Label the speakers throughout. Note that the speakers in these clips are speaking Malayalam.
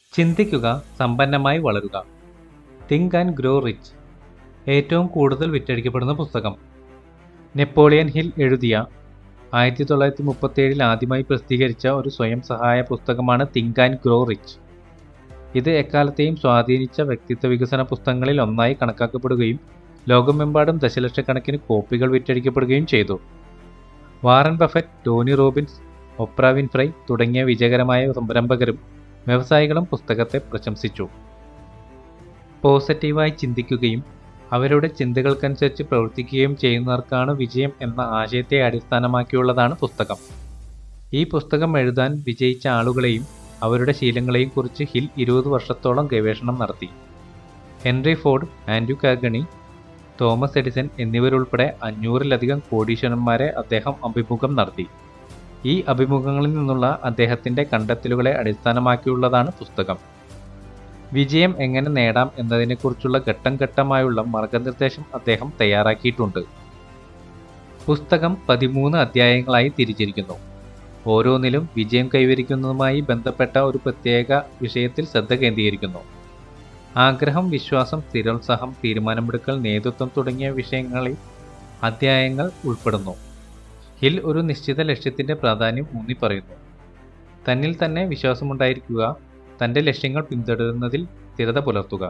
Speaker 1: ചിന്തിക്കുക സമ്പന്നമായി വളരുക തിങ്ക് ആൻഡ് ഗ്രോ റിച്ച് ഏറ്റവും കൂടുതൽ വിറ്റഴിക്കപ്പെടുന്ന പുസ്തകം നെപ്പോളിയൻ ഹിൽ എഴുതിയ ആയിരത്തി തൊള്ളായിരത്തി മുപ്പത്തേഴിൽ ആദ്യമായി പ്രസിദ്ധീകരിച്ച ഒരു സ്വയം സഹായ പുസ്തകമാണ് തിങ്ക് ആൻഡ് ഗ്രോ റിച്ച് ഇത് എക്കാലത്തെയും സ്വാധീനിച്ച വ്യക്തിത്വ വികസന പുസ്തകങ്ങളിൽ ഒന്നായി കണക്കാക്കപ്പെടുകയും ലോകമെമ്പാടും ദശലക്ഷക്കണക്കിന് കോപ്പികൾ വിറ്റഴിക്കപ്പെടുകയും ചെയ്തു Warren Buffett Tony Robbins Oprah Winfrey തുടങ്ങിയ വിജയകരമായ സംരംഭകരും വ്യവസായികളും പുസ്തകത്തെ പ്രശംസിച്ചു പോസിറ്റീവായി ചിന്തിക്കുകയും അവരുടെ ചിന്തകൾക്കനുസരിച്ച് പ്രവർത്തിക്കുകയും ചെയ്യുന്നവർക്കാണ് വിജയം എന്ന ആശയത്തെ അടിസ്ഥാനമാക്കിയുള്ളതാണ് പുസ്തകം ഈ പുസ്തകം എഴുതാൻ വിജയിച്ച ആളുകളെയും അവരുടെ ശീലങ്ങളെയും കുറിച്ച് ഹിൽ ഇരുപത് വർഷത്തോളം ഗവേഷണം നടത്തി Henry Ford Andrew Carnegie Thomas Edison എന്നിവരുൾപ്പെടെ അഞ്ഞൂറിലധികം കോടീശ്വരന്മാരെ അദ്ദേഹം അഭിമുഖം നടത്തി ഈ അഭിമുഖങ്ങളിൽ നിന്നുള്ള അദ്ദേഹത്തിൻ്റെ കണ്ടെത്തലുകളെ അടിസ്ഥാനമാക്കിയുള്ളതാണ് പുസ്തകം വിജയം എങ്ങനെ നേടാം എന്നതിനെക്കുറിച്ചുള്ള ഘട്ടം ഘട്ടമായുള്ള മാർഗനിർദ്ദേശം അദ്ദേഹം തയ്യാറാക്കിയിട്ടുണ്ട് പുസ്തകം പതിമൂന്ന് അധ്യായങ്ങളായി തിരിച്ചിരിക്കുന്നു ഓരോന്നിലും വിജയം കൈവരിക്കുന്നതുമായി ബന്ധപ്പെട്ട ഒരു പ്രത്യേക വിഷയത്തിൽ ശ്രദ്ധ കേന്ദ്രീകരിക്കുന്നു ആഗ്രഹം വിശ്വാസം സ്ഥിരോത്സാഹം തീരുമാനമെടുക്കൽ നേതൃത്വം തുടങ്ങിയ വിഷയങ്ങളിൽ അധ്യായങ്ങൾ ഉൾപ്പെടുന്നു ഹിൽ ഒരു നിശ്ചിത ലക്ഷ്യത്തിന്റെ പ്രാധാന്യം ഊന്നി പറയുന്നു തന്നിൽ തന്നെ വിശ്വാസമുണ്ടായിരിക്കുക തന്റെ ലക്ഷ്യങ്ങൾ പിന്തുടരുന്നതിൽ സ്ഥിരത പുലർത്തുക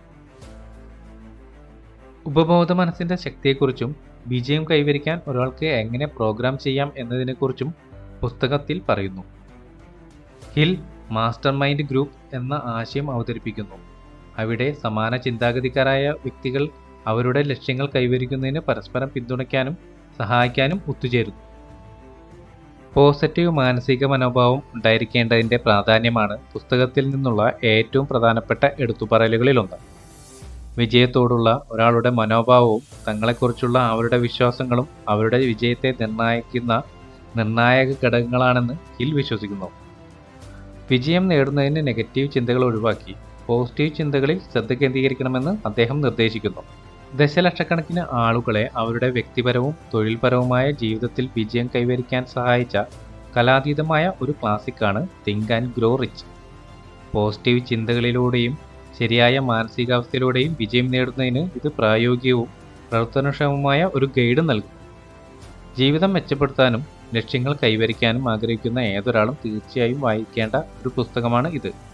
Speaker 1: ഉപബോധ മനസ്സിന്റെ ശക്തിയെക്കുറിച്ചും വിജയം കൈവരിക്കാൻ ഒരാൾക്ക് എങ്ങനെ പ്രോഗ്രാം ചെയ്യാം എന്നതിനെക്കുറിച്ചും പുസ്തകത്തിൽ പറയുന്നു ഹിൽ മാസ്റ്റർ മൈൻഡ് ഗ്രൂപ്പ് എന്ന ആശയം അവതരിപ്പിക്കുന്നു അവിടെ സമാന ചിന്താഗതിക്കാരായ വ്യക്തികൾ അവരുടെ ലക്ഷ്യങ്ങൾ കൈവരിക്കുന്നതിന് പരസ്പരം പിന്തുണയ്ക്കാനും സഹായിക്കാനും ഒത്തുചേരുന്നു പോസിറ്റീവ് മാനസിക മനോഭാവം ഉണ്ടായിരിക്കേണ്ടതിൻ്റെ പ്രാധാന്യമാണ് പുസ്തകത്തിൽ നിന്നുള്ള ഏറ്റവും പ്രധാനപ്പെട്ട എടുത്തുപറയലുകളിലൊന്ന് വിജയത്തോടുള്ള ഒരാളുടെ മനോഭാവവും തങ്ങളെക്കുറിച്ചുള്ള അവരുടെ വിശ്വാസങ്ങളും അവരുടെ വിജയത്തെ നിർണ്ണയിക്കുന്ന നിർണായക ഘടകങ്ങളാണെന്ന് ഹിൽ വിശ്വസിക്കുന്നു വിജയം നേടുന്നതിന് നെഗറ്റീവ് ചിന്തകൾ ഒഴിവാക്കി പോസിറ്റീവ് ചിന്തകളിൽ ശ്രദ്ധ കേന്ദ്രീകരിക്കണമെന്ന് അദ്ദേഹം നിർദ്ദേശിക്കുന്നു ദശലക്ഷക്കണക്കിന് ആളുകളെ അവരുടെ വ്യക്തിപരവും തൊഴിൽപരവുമായ ജീവിതത്തിൽ വിജയം കൈവരിക്കാൻ സഹായിച്ച കലാതീതമായ ഒരു ക്ലാസിക്കാണ് think and grow rich positive ചിന്തകളിലൂടെയും ശരിയായ മാനസികാവസ്ഥയിലൂടെയും വിജയം നേടുന്നതിന് ഇത് പ്രായോഗികവും പ്രവർത്തനക്ഷമവുമായ ഒരു ഗൈഡ് നൽകും ജീവിതം മെച്ചപ്പെടുത്താനും ലക്ഷ്യങ്ങൾ കൈവരിക്കാനും ആഗ്രഹിക്കുന്ന ഏതൊരാളും തീർച്ചയായും വായിക്കേണ്ട ഒരു പുസ്തകമാണ് ഇത്